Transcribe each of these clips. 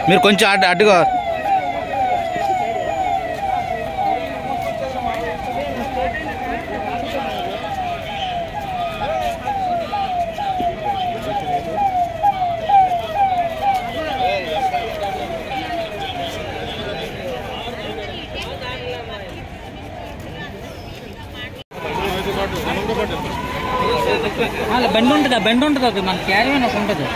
మీరు కొంచెం అడ్డు అడ్డుగా బెండ్ ఉంటుంది బెండ్ ఉంటుంది అది మన క్యారీ అని ఒక ఉంటుంది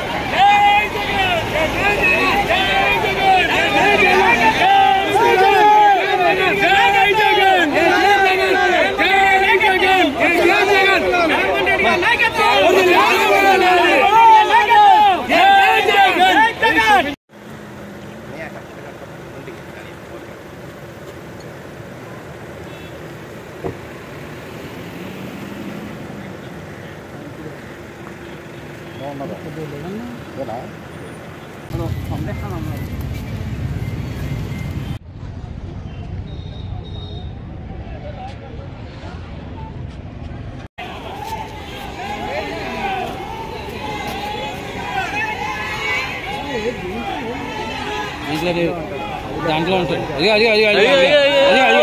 దాంట్లో ఉంటుంది అది అది అది అది అది అది అది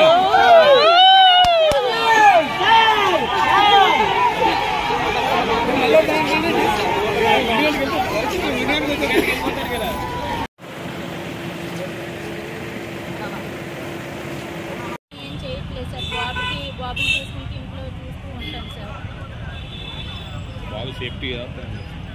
ఏం చేయట్లేదు సార్ బాబుకి బాబుని చూసుకుంటూ ఇంట్లో చూస్తూ ఉంటాను సార్ బాగా సేఫ్టీ ఆ.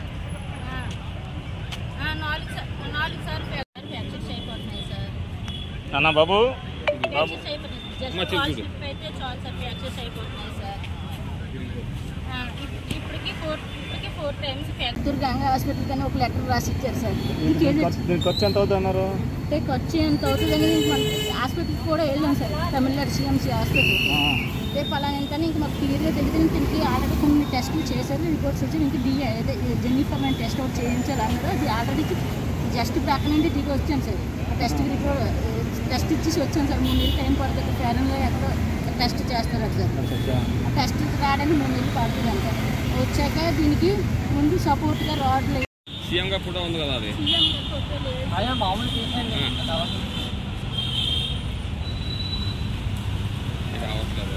ఆ, నాలుగు సార్ నాలుగు సార్లు ఫ్రాక్చర్స్ అయిపోతున్నాయి సార్ అన్న బాబు ఫ్రాక్చర్స్ అయిపోతున్నాయి అమ్మ, జస్ట్ చూడు, కాల్ చూడు. స్లిప్ అయితే చాలు సార్ ఫ్రాక్చర్స్ అయిపోతున్నాయి సార్ ఆ, ఇప్- ఇప్పటికి ఫోర్ ఇప్పటికి four times fracture Ganga hospital కానీ ఒక లెటర్ రాసి ఇచ్చారు సార్ ఇంకేది దీనికి ఖర్చు ఎంత అవుతుంది అన్నారు అంటే ఖర్చు ఎంత అవుతుందని మనకి హాస్పిటల్కి కూడా వెళ్ళాం సార్ తమిళనాడు సిఎంసి హాస్పిటల్ రేపు పలానా ఎంత అని ఇంక మాకు క్లియర్గా తెలియదు ఇంక ఇంటికి ఆల్రెడీ కొన్ని టెస్టులు చేశారు రిపోర్ట్స్ వచ్చి ఇంక డిఏ అదే జెన్నిఫర్ అని టెస్ట్ ఒకటి చేయించాలి అన్నారు అది ఆల్రెడీ జస్ట్ పక్క నుండి దిగి వచ్చాను సార్ ఆ టెస్ట్ రిపోర్ట్ టెస్ట్ ఇచ్చేసి వచ్చాను సార్ మూడు నెలలు టైం పడుతుంది ఫేరంలో ఎక్కడో టెస్ట్ చేస్తారు సార్ ఆ టెస్ట్ రావడానికి మూడు నెలలు పడుతుంది అంట వచ్చాక దీనికి ముందు సపోర్ట్గా రాడ్లు సీఎంగా ఫోటో ఉంది కదా అది సీఎం ఫోటో లేదు అదే మామూలు తీసినండి ఇది రావట్లేదు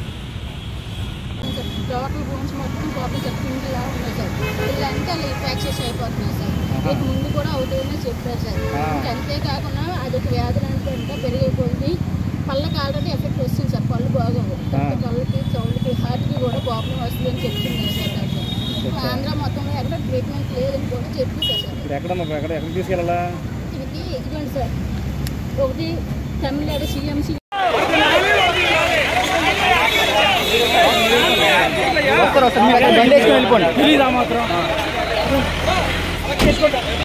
టోటల్ బోన్స్ మొత్తం కాపీ చెప్పిందిలా ఉన్నాయి సార్ వీళ్ళంతా అలా ఫ్రాక్చర్స్ అయిపోతున్నాయి సార్ రేపు ముందు కూడా అవుతుందని చెప్పారు సార్ ఇంకా అంతేకాకుండా అదొక వ్యాధులు అంటే ఇంకా పెరిగే కొద్ది పళ్ళకి ఆల్రెడీ ఎఫెక్ట్ వస్తుంది సార్ పళ్ళు బాగోవు కళ్ళకి చౌళ్ళకి హార్ట్కి కూడా ప్రాబ్లం వస్తుందని చెప్తున్నారు సార్ డాక్టర్ ఆంధ్ర మొత్తంలో ఎక్కడ ట్రీట్మెంట్ లేదని కూడా చెప్పేశారు సార్ ఎక్కడ ఎక్కడ ఎక్కడ తీసుకెళ్ళాలా దీనికి ఇదిగోండి సార్ ఒకటి తమిళనాడు సీఎంసీ వస్తారు వస్తారు మీరు అక్కడ బండి వేసుకొని వెళ్ళిపోండి